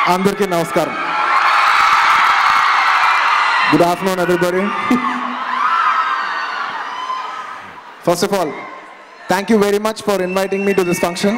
అందరికీ నమస్కారం good afternoon everybody first of all thank you very much for inviting me to this function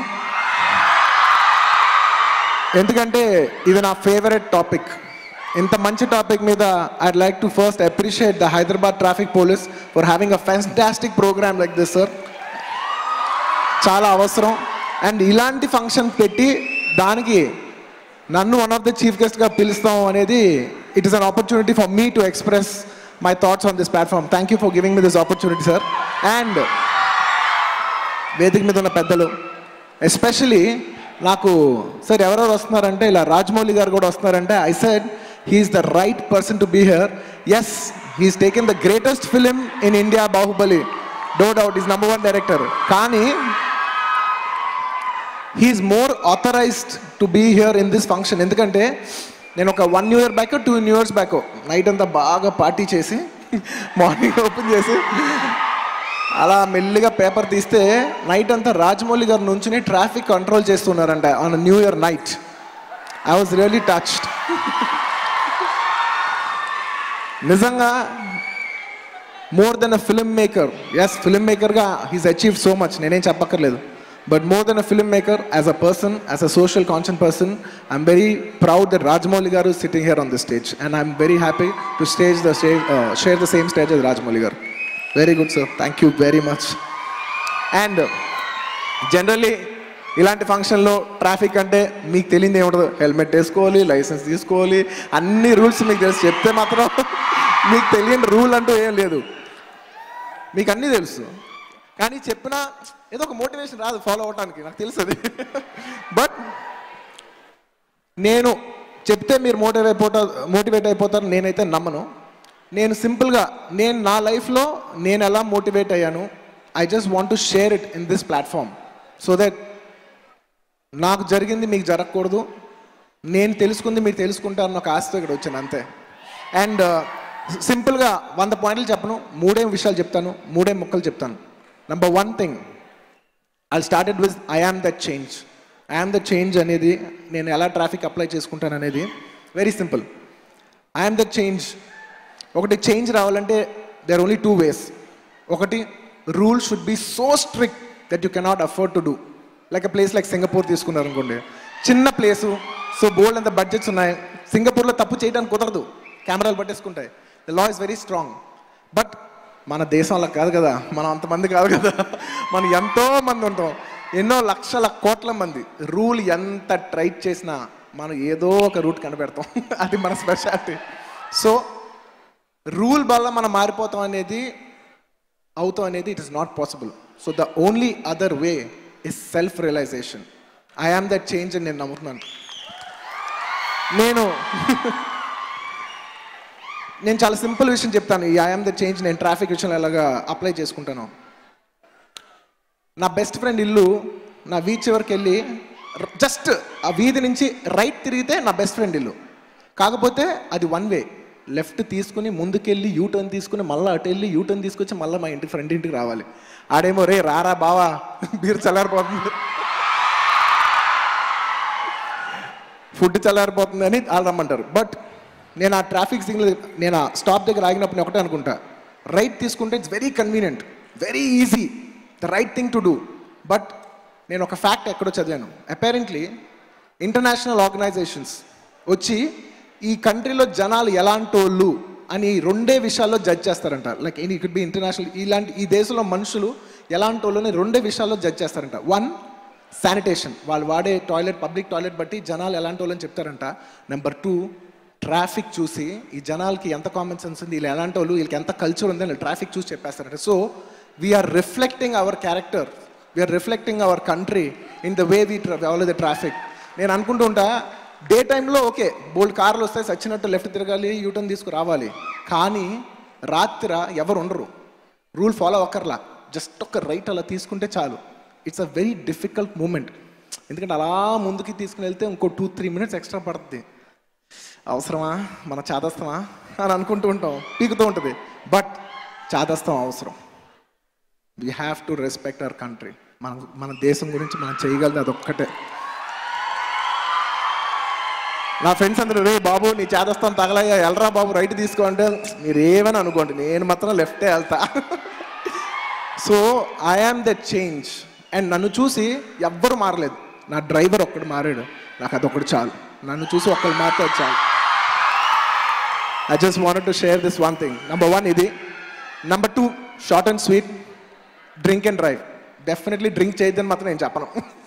ఎందుకంటే ఇది నా favourite topic ఇంత మంచి టాపిక్ మీద I'd like to first appreciate the Hyderabad traffic police for having a fantastic programme like this sir చాలా అవసరం and ఇలాంటి function పెట్టి దానికి నన్ను వన్ ఆఫ్ ద చీఫ్ గెస్ట్గా పిలుస్తాం అనేది it is an opportunity for me to express my thoughts on this platform thank you for giving me this opportunity sir and వేదిక మీద ఉన్న పెద్దలు ఎస్పెషలీ నాకు సార్ ఎవరెవరు వస్తున్నారంటే ఇలా రాజమౌళి గారు కూడా వస్తున్నారంటే I said he's the right person to be here as he's taken the greatest film in India Baahubali no doubt is number one director కానీ he's more authorised to be here in this function ఎందుకంటే నేను ఒక one new year back two new years back night అంతా బాగా party చేసి morning open చేసి అలా మెల్లిగా పేపర్ తీస్తే నైట్ అంతా రాజమౌళి గారు నుంచుని ట్రాఫిక్ కంట్రోల్ చేస్తున్నారంట on new year night I was really touched నిజంగా more than a film maker as film మేకర్గా హీస్ అచీవ్ సో మచ్ నేనేం చెప్పక్కర్లేదు but more than a film maker as a person as a social conscience person I'm very proud that Rajamouli garu sitting here on the stage and I'm very happy to stage the stage share the same stage as Rajamouli గారు very good sir thank you very much and generally ఇలాంటి ఫంక్షన్లో traffic అంటే మీకు తెలియదు ఏముండదు helmet వేసుకోవాలి licence తీసుకోవాలి అన్ని రూల్స్ మీకు తెలిసి చెప్తే మాత్రం మీకు తెలియని రూల్ అంటూ ఏం లేదు మీకు అన్నీ తెలుసు కానీ చెప్పినా ఏదో ఒక మోటివేషన్ రాదు ఫాలో అవడానికి నాకు తెలుసు అది బట్ నేను చెప్తే మీరు మోటివేట్ అయిపోతారు మోటివేట్ అయిపోతారు నేనైతే నమ్మను నేను సింపుల్గా నేను నా లైఫ్లో నేను ఎలా మోటివేట్ అయ్యాను I just want to share it in this platform so that నాకు జరిగింది మీకు జరగకూడదు నేను తెలుసుకుంది మీరు తెలుసుకుంటారన్న ఒక ఆశతో ఇక్కడ వచ్చాను అంతే అండ్ సింపుల్గా వంద పాయింట్లు చెప్పను మూడే విషయాలు చెప్తాను మూడే ముక్కలు చెప్తాను number one thing I started with I am that change I am the change అనేది నేను ఎలా ట్రాఫిక్ అప్లై చేసుకుంటాను అనేది very simple I am that change ఒకటి చేంజ్ రావాలంటే దేర్ ఓన్లీ టూ వేస్ ఒకటి rule should be so strict that you cannot afford to do like a place like Singapore తీసుకున్నారు అనుకోండి చిన్న ప్లేసు సో బోల్డ్ అంత budgets ఉన్నాయి సింగపూర్లో తప్పు చేయడానికి కుదరదు కెమెరాలు పట్టేసుకుంటాయి the law is very strong but మన దేశం అలా కాదు కదా మనం అంతమంది కాదు కదా మనం ఎంతో మంది ఉంటాం ఎన్నో లక్షల కోట్ల మంది రూల్ ఎంత ట్రైట్ చేసినా మనం ఏదో ఒక రూట్ కనిపెడతాం అది మన స్పెషాలిటీ సో రూల్ వల్ల మనం మారిపోతాం అనేది అవుతాం అనేది it is not possible so the only other way is self realisation I am that change అని నేను నమ్ముతున్నాను నేను నేను చాలా సింపుల్ విషయం చెప్తాను ఈ ఐ ఆమ్ ద చేంజ్ నేను ట్రాఫిక్ విషయంలో ఎలాగా అప్లై చేసుకుంటాను నా బెస్ట్ ఫ్రెండ్ ఇల్లు నా వీధి చివరికి వెళ్ళి జస్ట్ ఆ వీధి నుంచి రైట్ తిరిగితే నా బెస్ట్ ఫ్రెండ్ ఇల్లు కాకపోతే అది వన్ వే లెఫ్ట్ తీసుకుని ముందుకెళ్ళి యూ టర్న్ తీసుకుని మళ్ళీ అటు వెళ్ళి యూ టర్న్ తీసుకొచ్చి మళ్ళీ మా ఇంటి ఫ్రెండ్ ఇంటికి రావాలి ఆడేమో రే రారా బావా బీర్ చల్లారిపోతుంది ఫుడ్ చల్లారిపోతుంది అని వాళ్ళు రమ్మంటారు బట్ నేను ఆ ట్రాఫిక్ సిగ్నల్ నేను ఆ స్టాప్ దగ్గర ఆగినప్పుడు నేను ఒకటే అనుకుంటా రైట్ తీసుకుంటే it's very convenient very easy the right thing to do but నేను ఒక ఫ్యాక్ట్ ఎక్కడో చదివాను అపారెంట్లీ ఇంటర్నేషనల్ ఆర్గనైజేషన్స్ వచ్చి ఈ కంట్రీలో జనాలు ఎలాంటి వాళ్ళు అని రెండే విషయాల్లో జడ్జ్ చేస్తారంట like in could be international ఇలాంటి ఈ దేశంలో మనుషులు ఎలాంటి వాళ్ళని రెండే విషయాల్లో జడ్జ్ చేస్తారంట వన్ శానిటేషన్ వాళ్ళు వాడే టాయిలెట్ పబ్లిక్ టాయిలెట్ బట్టి జనాలు ఎలాంటి వాళ్ళని చెప్తారంట నెంబర్ టూ ట్రాఫిక్ చూసి ఈ జనాలకి ఎంత కామన్ సెన్స్ ఉంది వీళ్ళు ఎలాంటి వాళ్ళు వీళ్ళకి ఎంత కల్చర్ ఉంది అని ట్రాఫిక్ చూసి చెప్పేస్తారంట so we're reflecting our character we're reflecting our country in the way we travel the traffic నేను అనుకుంటూ ఉంటా డే టైంలో ఓకే బోల్డ్ కార్లు వస్తాయి సచ్చినట్టు లెఫ్ట్ తిరగాలి యూటర్న్ తీసుకురావాలి కానీ రాత్రి ఎవరు ఉండరు రూల్ ఫాలో అక్కర్లా జస్ట్ ఒక రైట్ అలా తీసుకుంటే చాలు it's a very difficult moment ఎందుకంటే అలా ముందుకి తీసుకుని వెళ్తే ఇంకో టూ త్రీ మినిట్స్ ఎక్స్ట్రా పడుతుంది అవసరమా మన చాదస్తమా అని అనుకుంటూ ఉంటాం పీకుతూ ఉంటుంది బట్ చాదస్తం అవసరం we have to respect our country మన మన దేశం గురించి మనం చేయగలది అదొక్కటే నా ఫ్రెండ్స్ అందరూ రే బాబు నీ చేదస్తాను తగలయ్యా ఎల్రా బాబు రైట్ తీసుకో అంటే మీరు ఏమని అనుకోండి నేను మాత్రం లెఫ్టే వెళ్తా so I am that change and నన్ను చూసి ఎవ్వరు మారలేదు నా డ్రైవర్ ఒక్కడు మారాడు నాకు అదొకటి చాలు నన్ను చూసి ఒక్కడు మారితే అది చాలు I just wanted to share this one thing number one ఇది number two short and sweet drink and drive definitely drink చేయొద్దని మాత్రం నేను చెప్పను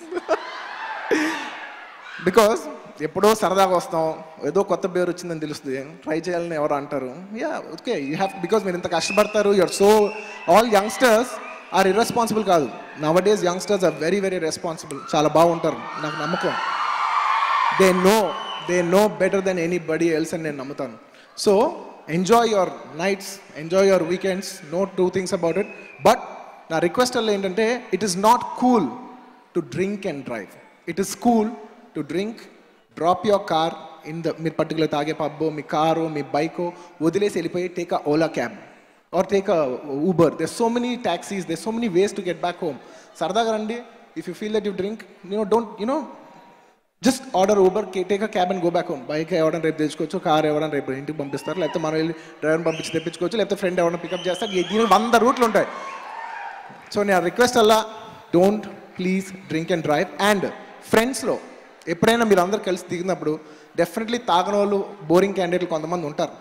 బికాస్ ఎప్పుడో సరదాగా వస్తాం ఏదో కొత్త పేరు వచ్చిందని తెలుస్తుంది ట్రై చేయాలని ఎవరు అంటారు ya okay you have because మీరు ఇంత కష్టపడతారు you're so all youngsters are irresponsible కాదు nowadays youngsters are very very responsible చాలా బాగుంటారు నాకు నమ్మకం they know they know better than anybody else అని నేను నమ్ముతాను so enjoy your nights enjoy your weekends no two things about it but నా request వల్ల ఏంటంటే it is not cool to drink and drive it is cool to drink drop your car in the మీరు particular తాగే పబ్బో మీ car మీ బైకో వదిలేసి వెళ్ళిపోయి take a Ola cab or take a Uber they so many taxis they so many ways to get back home సరదాగా రండి if you feel that you drink you know don't you know just order Uber take a cab and go back home bike ఎవరైనా రేపు తెచ్చుకోవచ్చు car ఎవరైనా రేపు ఇంటికి పంపిస్తారు లేకపోతే మనం వెళ్ళి డ్రైవర్ని పంపించి తెప్పించుకోవచ్చు లేకపోతే ఫ్రెండ్ ఎవరైనా పికప్ చేస్తారు ఈ- దీనికి వంద రూట్లు ఉంటాయి సో నేను రిక్వెస్ట్ అలా don't please drink and drive and ఫ్రెండ్స్లో ఎప్పుడైనా మీరు అందరు కలిసి దిగినప్పుడు డెఫినెట్లీ తాగని వాళ్ళు బోరింగ్ క్యాండిడేట్లు కొంతమంది ఉంటారు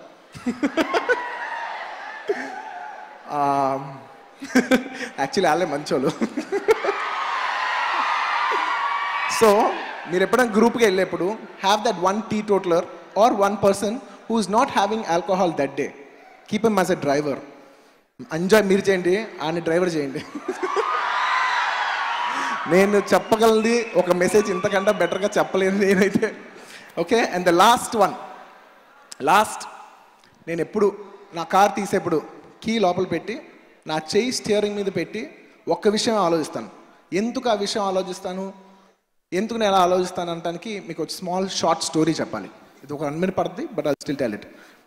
యాక్చువల్లీ వాళ్ళే మంచోళ్ళు సో మీరు ఎప్పుడైనా గ్రూప్కి వెళ్ళేప్పుడు have that one tea totaller are one person who is not having alcohol that day keep M as a driver enjoy మీరు చేయండి ఆయన డ్రైవర్ చేయండి నేను చెప్పగలది ఒక మెసేజ్ ఇంతకంటే బెటర్గా చెప్పలేను నేనైతే okay and the last one last నేను ఎప్పుడు నా కార్ తీసేప్పుడు కీ లోపల పెట్టి నా చేయి స్టియరింగ్ మీద పెట్టి ఒక్క విషయం ఆలోచిస్తాను ఎందుకు ఆ విషయం ఆలోచిస్తాను ఎందుకు నేను అలా ఆలోచిస్తాను అనడానికి మీకు ఒక స్మాల్ షార్ట్ స్టోరీ చెప్పాలి ఇది ఒక వన్ మినిట్ పడుతుంది but I still tell it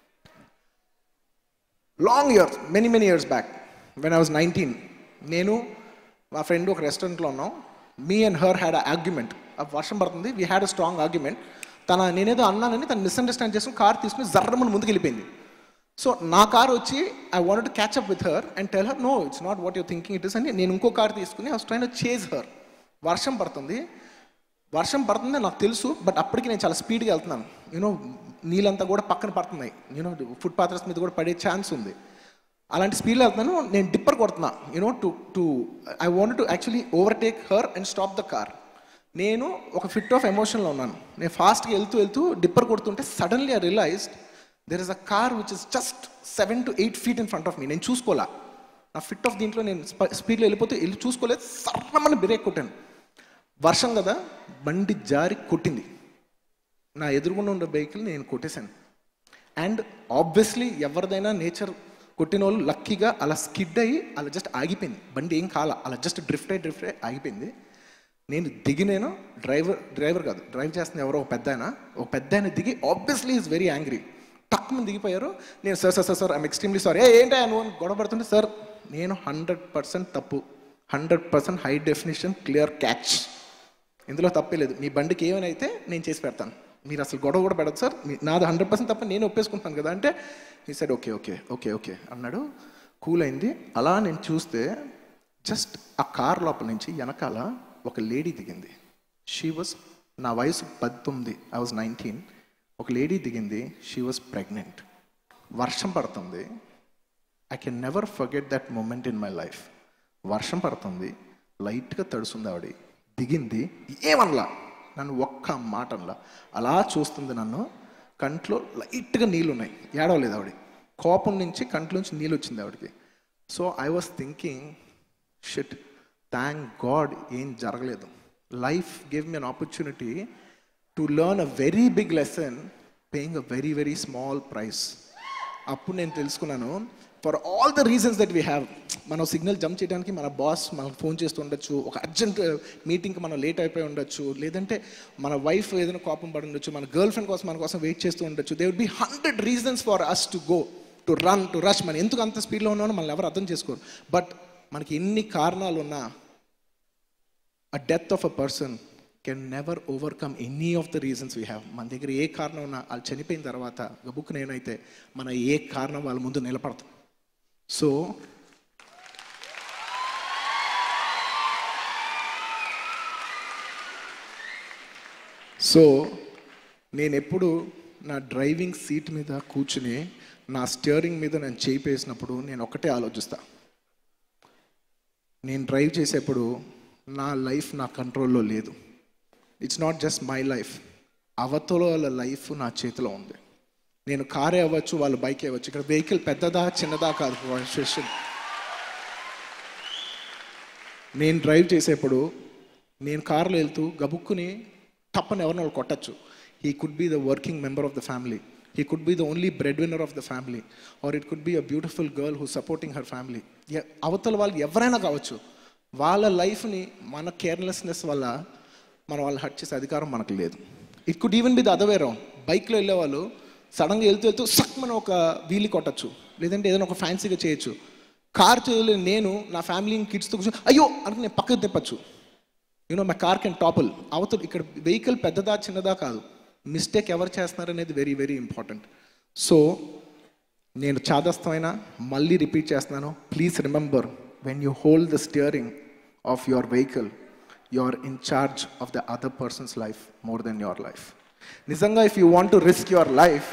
long years many many years back when I was nineteen నేను మా ఫ్రెండ్ ఒక రెస్టారెంట్లో ఉన్నాం me and her had argument వర్షం పడుతుంది we had a strong argument తన నేనేదో అన్నానని తను మిస్అండర్స్టాండ్ చేసుకుని కార్ తీసుకుని జర్రమని ముందుకు వెళ్ళిపోయింది సో నా కార్ వచ్చి I want to catch up with her and tell her no it's not what you're thinking it is అని నేను ఇంకో కార్ తీసుకుని ఐ ట్రైన్ చేజ్ హర్ వర్షం పడుతుంది వర్షం పడుతుంది నాకు తెలుసు బట్ అప్పటికి నేను చాలా స్పీడ్గా వెళ్తున్నాను యూనో నీళ్ళంతా కూడా పక్కన పడుతున్నాయి యూనో ఫుట్ పాత్రస్ మీద కూడా పడే ఛాన్స్ ఉంది అలాంటి స్పీడ్లో వెళ్తున్నాను నేను డిప్పర్ కొడుతున్నా you know to to I want to actually overtake her and stop the car నేను ఒక ఫిట్ ఆఫ్ ఎమోషన్లో ఉన్నాను నేను ఫాస్ట్గా వెళ్తూ వెళ్తూ డిప్పర్ కొడుతుంటే suddenly I realised there is a car which is just seven to eight feet in front of me నేను చూసుకోలే నా ఫిట్ ఆఫ్ దీంట్లో నేను స్పీడ్లో వెళ్ళిపోతే వెళ్ళి చూసుకోలేదు సర్రమని బ్రేక్ కొట్టాను వర్షం కదా బండి జారి కొట్టింది నా ఎదురుగుండా ఉన్న వెహికల్ నేను కొట్టేశాను అండ్ ఆబ్వియస్లీ ఎవరిదైనా నేచర్ కొట్టిన వాళ్ళు లక్కీగా అలా స్కిడ్ అయ్యి అలా జస్ట్ ఆగిపోయింది బండి ఏం కాల అలా జస్ట్ డ్రిఫ్ట్ అయ్యి డ్రిఫ్ట్ అయ్యి ఆగిపోయింది నేను దిగి నేను డ్రైవర్ డ్రైవర్ కాదు డ్రైవ్ చేస్తున్న ఎవరో ఒక పెద్ద ఆయన ఒక పెద్ద ఆయన దిగి ఆబ్వియస్లీ ఈజ్ వెరీ యాంగ్రీ టక్ మంది దిగిపోయారు నేను sir sir sir sir I'm extremely sorry ఏ ఏంటి నువ్వు అని గొడవ పడుతుంటే సార్ నేను హండ్రెడ్ పర్సెంట్ తప్పు hundred percent high definition clear catch ఇందులో తప్పే లేదు మీ బండికి ఏమైనా అయితే నేను చేసి పెడతాను మీరు అసలు గొడవ కూడా పెడదు సార్ మీ- నాది హండ్రెడ్ పర్సెంట్ తప్ప నేను ఒప్పేసుకుంటాను కదా అంటే ఈ side okay okay okay okay అన్నాడు కూల్ అయింది అలా నేను చూస్తే జస్ట్ ఆ కార్ లోపల నుంచి వెనకాల ఒక లేడీ దిగింది షీ వాజ్ నా వయసు పద్దెనిమిది ఐ వాజ్ నైన్టీన్ ఒక లేడీ దిగింది షీ వాజ్ ప్రెగ్నెంట్ వర్షం పడుతుంది I can never forget that moment in my life వర్షం పడుతుంది లైట్గా తడుస్తుంది ఆవిడ దిగింది ఏమనలా నన్ను ఒక్క మాట అనలా అలా చూస్తుంది నన్ను కంట్లో లైట్గా నీళ్ళు ఉన్నాయి ఏడవలేదు ఆవిడ కోపం నుంచి కంట్లోంచి నీళ్ళు వచ్చింది ఆవిడకి so I was thinking shit thank god ఏం జరగలేదు life give me an opportunity to learn a very big lesson paying a very very small price అప్పుడు నేను తెలుసుకున్నాను for all the reasons that we have మనం signal jump చేయడానికి మన boss మనకు phone చేస్తూ ఉండొచ్చు ఒక అర్జెంట్ మీటింగ్కి మనం లేట్ అయిపోయి ఉండొచ్చు లేదంటే మన వైఫ్ ఏదైనా కోపం పడి ఉండొచ్చు మన గర్ల్ ఫ్రెండ్ కోసం మన కోసం వెయిట్ చేస్తూ ఉండొచ్చు they would be hundred reasons for us to go to run to rush మనం ఎందుకు అంత స్పీడ్లో ఉన్నామో మనం ఎవరు అర్థం చేసుకోరు బట్ మనకి ఎన్ని కారణాలు ఉన్నా a death of a person can never overcome any of the reasons we have మన దగ్గర ఏ కారణం ఉన్నా వాళ్ళు చనిపోయిన తర్వాత గబుక్ నేనైతే మన ఏ కారణం వాళ్ళ ముందు నిలబడతాం సో సో నేను ఎప్పుడు నా డ్రైవింగ్ సీట్ మీద కూర్చుని నా స్టియరింగ్ మీద నేను చేయి వేసినప్పుడు నేను ఒకటే ఆలోచిస్తా నేను డ్రైవ్ చేసేప్పుడు నా లైఫ్ నా కంట్రోల్లో లేదు it's not just my life అవతల వాళ్ళ లైఫ్ నా చేతిలో ఉంది నేను కారే అవ్వచ్చు వాళ్ళ బైక్ అవ్వచ్చు ఇక్కడ వెహికల్ పెద్దదా చిన్నదా కాదు క్వశ్చన్ నేను డ్రైవ్ చేసేప్పుడు నేను కార్లో వెళ్తూ గబుక్కుని తప్పని ఎవరిని వాళ్ళు కొట్టచ్చు he could be the working member of the family he could be the only breadwinner of the family or it could be a beautiful girl who supporting her family అవతల వాళ్ళు ఎవరైనా కావచ్చు వాళ్ళ లైఫ్ని మన కేర్లెస్నెస్ వల్ల మనం వాళ్ళు హట్ చేసే అధికారం మనకు లేదు it could even be the other way round బైక్లో వెళ్ళే వాళ్ళు సడన్గా వెళ్తూ వెళ్తూ సక్ మనం ఒక వీలి కొట్టచ్చు లేదంటే ఏదైనా ఒక ఫ్యాన్సీగా చేయొచ్చు కార్ చేయలేని నేను నా ఫ్యామిలీ కిడ్స్తో కూర్చొని అయ్యో అంటే నేను పక్కకు తిప్పచ్చు you know my car can topple అవతల ఇక్కడ వెహికల్ పెద్దదా చిన్నదా కాదు మిస్టేక్ ఎవరు చేస్తున్నారు అనేది వెరీ వెరీ ఇంపార్టెంట్ సో నేను చాదస్తమైన మళ్ళీ రిపీట్ చేస్తున్నాను please remember when you hold the steering of your vehicle you are in charge of the other person's life more than your life నిజంగా if you want to risk your life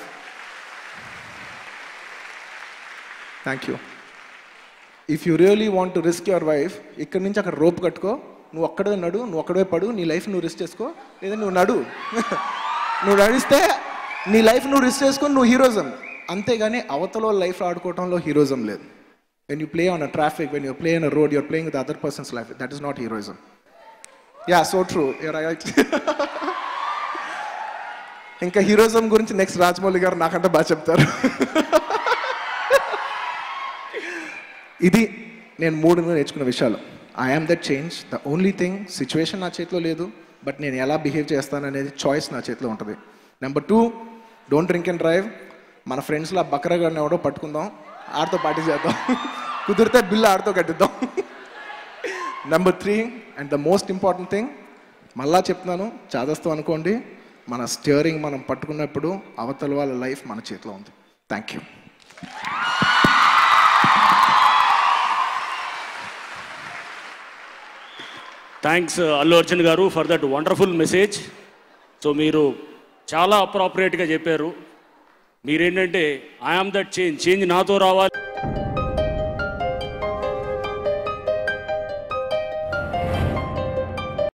thank you if you really want to risk your wife ఇక్కడి నుంచి అక్కడ rope కట్టుకో నువ్వు ఒక్కడే నడు నువ్వు ఒక్కడే పడు నీ లైఫ్ నువ్వు రిస్క్ చేసుకో లేదా నువ్వు నడు నువ్వు నడిస్తే నీ లైఫ్ నువ్వు రిస్క్ చేసుకొని నువ్వు హీరోజం అంతేగాని అవతల లైఫ్ ఆడుకోవడంలో హీరోజం లేదు when you play on a traffic when you play on a road you're playing with other person's life that is not heroism yeah so true ఇంకా హీరోయిజం గురించి నెక్స్ట్ రాజమౌళి గారు నాకంటే బాగా చెప్తారు ఇది నేను మూడు నేర్చుకున్న విషయాలు I am that change the only thing situation నా చేతిలో లేదు బట్ నేను ఎలా బిహేవ్ చేస్తాను అనేది చాయిస్ నా చేతిలో ఉంటుంది number two don't drink and drive మన ఫ్రెండ్స్లో ఆ బక్రగాడిని ఎవడో పట్టుకుందాం ఆడితో పార్టీ చేద్దాం కుదిరితే బిల్లు ఆడితో కట్టిద్దాం number three and the most important thing మళ్ళా చెప్తున్నాను చాదస్తూ అనుకోండి మన స్టియరింగ్ మనం పట్టుకున్నప్పుడు అవతల వాళ్ళ లైఫ్ మన చేతిలో ఉంది thank you thanks Allu Arjun గారు for that wonderful message so మీరు చాలా అప్రాపరియేట్గా చెప్పారు మీరేంటంటే ఐఆమ్ దట్ చేంజ్ చేంజ్ నాతో రావాలి